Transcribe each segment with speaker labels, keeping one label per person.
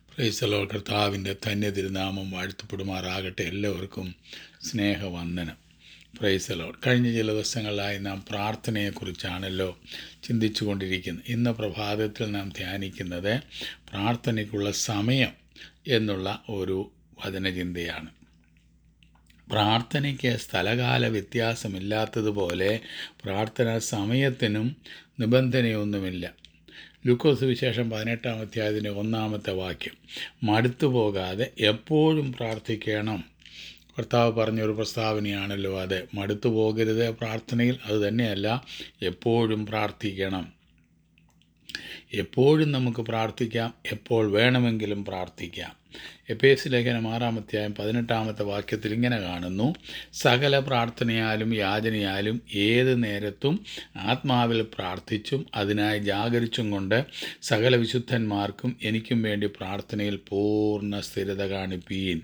Speaker 1: പ്രൈസലോ കർത്താവിൻ്റെ തന്നെ തിരുനാമം വാഴ്ത്തപ്പെടുമാറാകട്ടെ എല്ലാവർക്കും സ്നേഹവന്ദനം പ്രൈസലോ കഴിഞ്ഞ ചില ദിവസങ്ങളായി നാം പ്രാർത്ഥനയെക്കുറിച്ചാണല്ലോ ചിന്തിച്ചു കൊണ്ടിരിക്കുന്നത് ഇന്ന് പ്രഭാതത്തിൽ നാം ധ്യാനിക്കുന്നത് പ്രാർത്ഥനയ്ക്കുള്ള സമയം എന്നുള്ള ഒരു വചനചിന്തയാണ് പ്രാർത്ഥനയ്ക്ക് സ്ഥലകാല വ്യത്യാസമില്ലാത്തതുപോലെ പ്രാർത്ഥനാ സമയത്തിനും നിബന്ധനയൊന്നുമില്ല ലൂക്കോസ് വിശേഷം പതിനെട്ടാം അധ്യായത്തിൻ്റെ ഒന്നാമത്തെ വാക്യം മടുത്തു പോകാതെ എപ്പോഴും പ്രാർത്ഥിക്കണം കർത്താവ് പറഞ്ഞൊരു പ്രസ്താവനയാണല്ലോ അത് മടുത്തു പോകരുത് പ്രാർത്ഥനയിൽ അത് തന്നെയല്ല എപ്പോഴും പ്രാർത്ഥിക്കണം എപ്പോഴും നമുക്ക് പ്രാർത്ഥിക്കാം എപ്പോൾ വേണമെങ്കിലും പ്രാർത്ഥിക്കാം എപ്പേ എസ് ലേഖനം ആറാമത്തെയായും പതിനെട്ടാമത്തെ വാക്യത്തിൽ ഇങ്ങനെ കാണുന്നു സകല പ്രാർത്ഥനയാലും യാചനയാലും ഏത് നേരത്തും ആത്മാവിൽ പ്രാർത്ഥിച്ചും അതിനായി ജാഗരിച്ചും കൊണ്ട് സകല വിശുദ്ധന്മാർക്കും എനിക്കും വേണ്ടി പ്രാർത്ഥനയിൽ പൂർണ്ണ സ്ഥിരത കാണിപ്പീൻ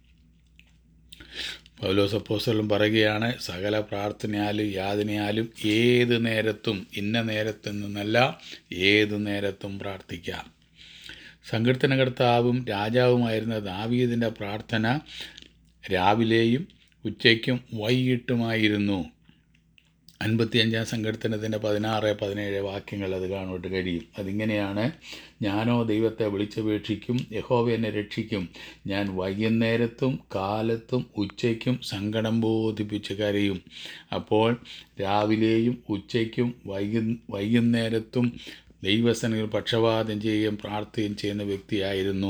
Speaker 1: പൗലോസ് അപ്പോസ്തലൻ പറയുകയാണ് സകല പ്രാർത്ഥനയാലും യാതനയാലും ഏത് നേരത്തും ഇന്ന നേരത്തു നിന്നല്ല ഏത് നേരത്തും പ്രാർത്ഥിക്കാം സങ്കീർത്തനകർത്താവും രാജാവുമായിരുന്ന ദാവീദിൻ്റെ പ്രാർത്ഥന രാവിലെയും ഉച്ചയ്ക്കും വൈകിട്ടുമായിരുന്നു അൻപത്തിയഞ്ചാം സങ്കീർത്തനത്തിൻ്റെ പതിനാറ് പതിനേഴ് വാക്യങ്ങൾ അത് കാണോട്ട് കഴിയും അതിങ്ങനെയാണ് ഞാനോ ദൈവത്തെ വിളിച്ചപേക്ഷിക്കും യഹോവ എന്നെ രക്ഷിക്കും ഞാൻ വൈകുന്നേരത്തും കാലത്തും ഉച്ചയ്ക്കും സങ്കടം ബോധിപ്പിച്ച് കരയും അപ്പോൾ രാവിലെയും ഉച്ചയ്ക്കും വൈകു വൈകുന്നേരത്തും ദൈവസനയിൽ പക്ഷപാതം ചെയ്യുകയും പ്രാർത്ഥിക്കുകയും ചെയ്യുന്ന വ്യക്തിയായിരുന്നു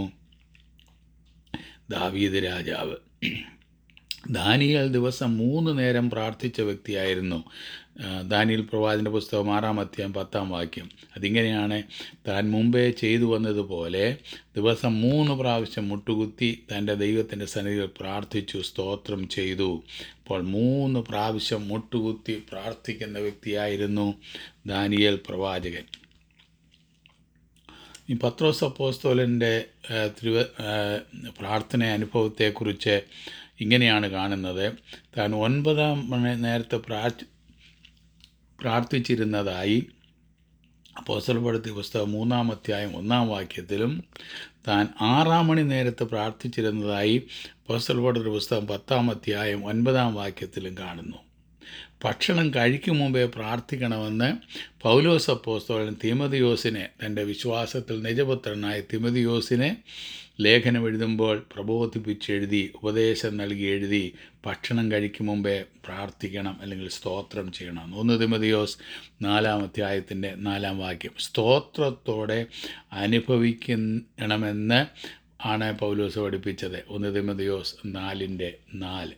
Speaker 1: ദാവീദ് രാജാവ് ദാനിയൽ ദിവസം മൂന്ന് നേരം പ്രാർത്ഥിച്ച വ്യക്തിയായിരുന്നു ദാനിയൽ പ്രവാചൻ്റെ പുസ്തകം ആറാം അധ്യായം പത്താം വാക്യം അതിങ്ങനെയാണ് താൻ മുമ്പേ ചെയ്തു വന്നതുപോലെ ദിവസം മൂന്ന് പ്രാവശ്യം മുട്ടുകുത്തി തൻ്റെ ദൈവത്തിൻ്റെ സന്നിധിയിൽ പ്രാർത്ഥിച്ചു സ്തോത്രം ചെയ്തു അപ്പോൾ മൂന്ന് പ്രാവശ്യം മുട്ടുകുത്തി പ്രാർത്ഥിക്കുന്ന വ്യക്തിയായിരുന്നു ദാനിയൽ പ്രവാചകൻ ഈ പത്രോസ് അപ്പോസ്തോലൻ്റെ തിരുവ പ്രാർത്ഥന അനുഭവത്തെക്കുറിച്ച് ഇങ്ങനെയാണ് കാണുന്നത് താൻ ഒൻപതാം മണി നേരത്തെ പ്രാർത്ഥി പ്രാർത്ഥിച്ചിരുന്നതായി അപ്പോസ്തലപ്പെടുത്തിയ പുസ്തകം മൂന്നാം അധ്യായം ഒന്നാം വാക്യത്തിലും താൻ ആറാം മണി നേരത്ത് പ്രാർത്ഥിച്ചിരുന്നതായി അപ്പോസ്തലപ്പെടുത്തിയ പുസ്തകം പത്താം അധ്യായം ഒൻപതാം വാക്യത്തിലും കാണുന്നു ഭക്ഷണം കഴിക്കും മുമ്പേ പ്രാർത്ഥിക്കണമെന്ന് പൗലോസ് അപ്പോസ്തോലൻ തിമതിയോസിനെ തൻ്റെ വിശ്വാസത്തിൽ നിജപുത്രനായ തിമതിയോസിനെ ലേഖനം എഴുതുമ്പോൾ പ്രബോധിപ്പിച്ചെഴുതി ഉപദേശം നൽകി എഴുതി ഭക്ഷണം കഴിക്കും മുമ്പേ പ്രാർത്ഥിക്കണം അല്ലെങ്കിൽ സ്തോത്രം ചെയ്യണം ഒന്ന് തിമതിയോസ് നാലാം അധ്യായത്തിൻ്റെ നാലാം വാക്യം സ്തോത്രത്തോടെ അനുഭവിക്കണമെന്ന് ആണ് പൗലോസ് പഠിപ്പിച്ചത് ഒന്ന് തിമതിയോസ് നാലിൻ്റെ നാല്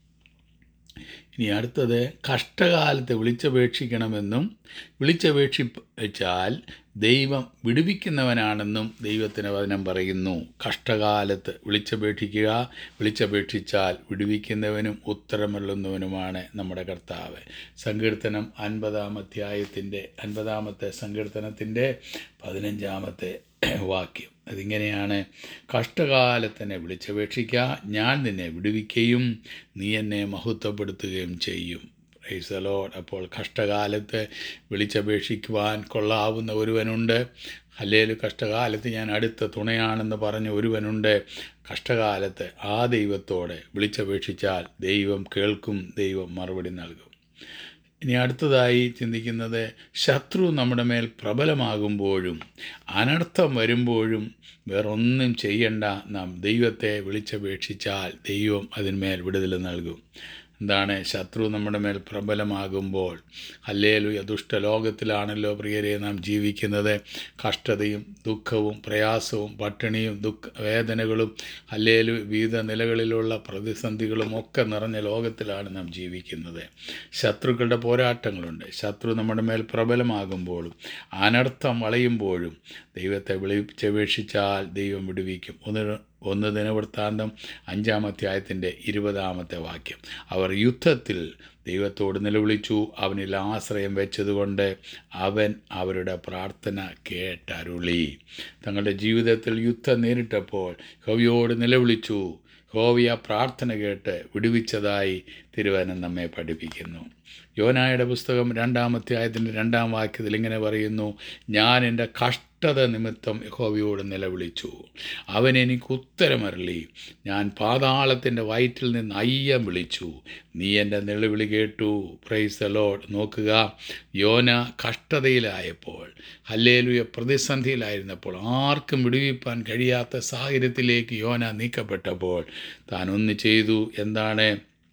Speaker 1: ഇനി അടുത്തത് കഷ്ടകാലത്ത് വിളിച്ചപേക്ഷിക്കണമെന്നും വിളിച്ചപേക്ഷിച്ചാൽ ദൈവം വിടുവിക്കുന്നവനാണെന്നും ദൈവത്തിന് വചനം പറയുന്നു കഷ്ടകാലത്ത് വിളിച്ചപേക്ഷിക്കുക വിളിച്ചപേക്ഷിച്ചാൽ വിടുവിക്കുന്നവനും ഉത്തരമല്ലുന്നവനുമാണ് നമ്മുടെ കർത്താവ് സങ്കീർത്തനം അൻപതാം അധ്യായത്തിൻ്റെ അൻപതാമത്തെ സങ്കീർത്തനത്തിൻ്റെ പതിനഞ്ചാമത്തെ വാക്യം അതിങ്ങനെയാണ് കഷ്ടകാലത്തിനെ വിളിച്ചപേക്ഷിക്കുക ഞാൻ നിന്നെ വിടുവിക്കുകയും നീ എന്നെ മഹത്വപ്പെടുത്തുകയും ചെയ്യും പ്രൈസലോഡ് അപ്പോൾ കഷ്ടകാലത്ത് വിളിച്ചപേക്ഷിക്കുവാൻ കൊള്ളാവുന്ന ഒരുവനുണ്ട് അല്ലേലും കഷ്ടകാലത്ത് ഞാൻ അടുത്ത തുണയാണെന്ന് പറഞ്ഞ ഒരുവനുണ്ട് കഷ്ടകാലത്ത് ആ ദൈവത്തോടെ വിളിച്ചപേക്ഷിച്ചാൽ ദൈവം കേൾക്കും ദൈവം മറുപടി നൽകും ഇനി അടുത്തതായി ചിന്തിക്കുന്നത് ശത്രു നമ്മുടെ മേൽ പ്രബലമാകുമ്പോഴും അനർത്ഥം വരുമ്പോഴും വേറൊന്നും ചെയ്യണ്ട നാം ദൈവത്തെ വിളിച്ചപേക്ഷിച്ചാൽ ദൈവം അതിന്മേൽ വിടുതൽ നൽകും എന്താണ് ശത്രു നമ്മുടെ മേൽ പ്രബലമാകുമ്പോൾ അല്ലേലു ദുഷ്ടലോകത്തിലാണല്ലോ പ്രിയരെ നാം ജീവിക്കുന്നത് കഷ്ടതയും ദുഃഖവും പ്രയാസവും പട്ടിണിയും ദുഃഖ വേദനകളും അല്ലേലു വിവിധ നിലകളിലുള്ള പ്രതിസന്ധികളും ഒക്കെ നിറഞ്ഞ ലോകത്തിലാണ് നാം ജീവിക്കുന്നത് ശത്രുക്കളുടെ പോരാട്ടങ്ങളുണ്ട് ശത്രു നമ്മുടെ മേൽ പ്രബലമാകുമ്പോഴും അനർത്ഥം വളയുമ്പോഴും ദൈവത്തെ വിളിച്ചപേക്ഷിച്ചാൽ ദൈവം വിടുവിക്കും ഒന്ന് ഒന്ന് ദിനവൃത്താന്തം അഞ്ചാം അധ്യായത്തിൻ്റെ ഇരുപതാമത്തെ വാക്യം അവർ യുദ്ധത്തിൽ ദൈവത്തോട് നിലവിളിച്ചു അവനിൽ ആശ്രയം വെച്ചതുകൊണ്ട് അവൻ അവരുടെ പ്രാർത്ഥന കേട്ടരുളി തങ്ങളുടെ ജീവിതത്തിൽ യുദ്ധം നേരിട്ടപ്പോൾ ഹോവിയോട് നിലവിളിച്ചു ഹോവിയ പ്രാർത്ഥന കേട്ട് വിടുവിച്ചതായി തിരുവനന്തം നമ്മെ പഠിപ്പിക്കുന്നു യോനായുടെ പുസ്തകം രണ്ടാമത്തെ ആയതിൻ്റെ രണ്ടാം വാക്യത്തിൽ ഇങ്ങനെ പറയുന്നു ഞാൻ എൻ്റെ കഷ്ടത നിമിത്തം യഹോവയോട് നിലവിളിച്ചു അവൻ എനിക്ക് ഉത്തരമരളി ഞാൻ പാതാളത്തിൻ്റെ വയറ്റിൽ നിന്ന് അയ്യം വിളിച്ചു നീ എൻ്റെ നിലവിളി കേട്ടു പ്രൈസ് ദ ലോഡ് നോക്കുക യോന കഷ്ടതയിലായപ്പോൾ ഹല്ലേലുയ പ്രതിസന്ധിയിലായിരുന്നപ്പോൾ ആർക്കും വിടുവിപ്പാൻ കഴിയാത്ത സാഹചര്യത്തിലേക്ക് യോന നീക്കപ്പെട്ടപ്പോൾ താൻ ഒന്ന് ചെയ്തു എന്താണ്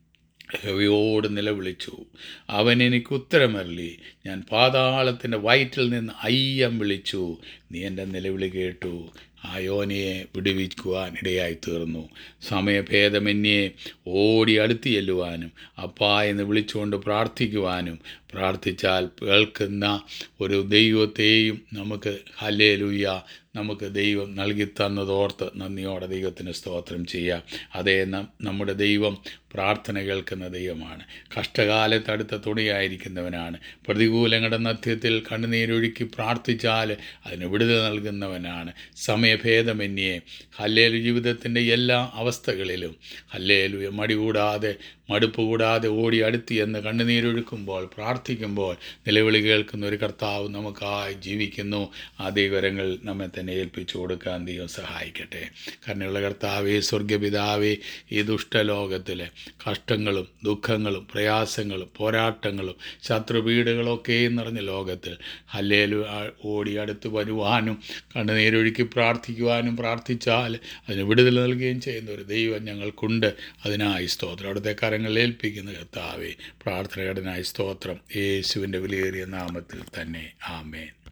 Speaker 1: ഹെവിയോട് നിലവിളിച്ചു അവൻ എനിക്ക് ഉത്തരമരളി ഞാൻ പാതാളത്തിൻ്റെ വയറ്റിൽ നിന്ന് അയ്യം വിളിച്ചു നീ എൻ്റെ നിലവിളി കേട്ടു ആ യോനയെ വിടുവിക്കുവാൻ ഇടയായി തീർന്നു സമയഭേദമന്യേ ഓടി അടുത്ത് ചെല്ലുവാനും അപ്പാ എന്ന് വിളിച്ചുകൊണ്ട് പ്രാർത്ഥിക്കുവാനും പ്രാർത്ഥിച്ചാൽ കേൾക്കുന്ന ഒരു ദൈവത്തെയും നമുക്ക് ഹല്ലേലൂയ നമുക്ക് ദൈവം നൽകി തന്നതോർത്ത് നന്ദിയോടെ ദൈവത്തിന് സ്തോത്രം ചെയ്യാം അതേ നം- നമ്മുടെ ദൈവം പ്രാർത്ഥന കേൾക്കുന്ന ദൈവമാണ് കഷ്ടകാലത്ത് അടുത്ത തുണിയായിരിക്കുന്നവനാണ് പ്രതികൂലങ്ങളുടെ മധ്യത്തിൽ കണ്ണുനീരൊഴുക്കി പ്രാർത്ഥിച്ചാൽ അതിന് വിടുതൽ നൽകുന്നവനാണ് സമയഭേദമന്യേ ഹല്ലേലു ജീവിതത്തിൻ്റെ എല്ലാ അവസ്ഥകളിലും ഹല്ലേലു മടി കൂടാതെ മടുപ്പ് കൂടാതെ ഓടി അടുത്ത് എന്ന് കണ്ണുനീരൊഴുക്കുമ്പോൾ പ്രാർത്ഥിക്കുമ്പോൾ നിലവിളി കേൾക്കുന്ന ഒരു കർത്താവ് നമുക്കായി ജീവിക്കുന്നു ആ ദൈവരങ്ങൾ നമ്മെ തന്നെ ഏൽപ്പിച്ചു കൊടുക്കാൻ ദൈവം സഹായിക്കട്ടെ കരുണയുള്ള കർത്താവേ സ്വർഗപിതാവേ ഈ ദുഷ്ടലോകത്തിലെ കഷ്ടങ്ങളും ദുഃഖങ്ങളും പ്രയാസങ്ങളും പോരാട്ടങ്ങളും ശത്രുപീഠകളൊക്കെ നിറഞ്ഞ ലോകത്തിൽ ഹല്ലേലു ആ- ഓടി അടുത്ത് വരുവാനും കണ്ണുനീരൊഴുക്കി പ്രാർത്ഥിക്കുവാനും പ്രാർത്ഥിച്ചാൽ അതിന് വിടുതൽ നൽകുകയും ചെയ്യുന്ന ഒരു ദൈവം ഞങ്ങൾക്കുണ്ട് അതിനായി സ്തോത്രം അവിടുത്തെ കരങ്ങളിൽ ഏൽപ്പിക്കുന്ന കർത്താവേ പ്രാർത്ഥനകടനായി സ്തോത്രം യേശുവിൻ്റെ വിലയേറിയ നാമത്തിൽ തന്നെ ആമേൻ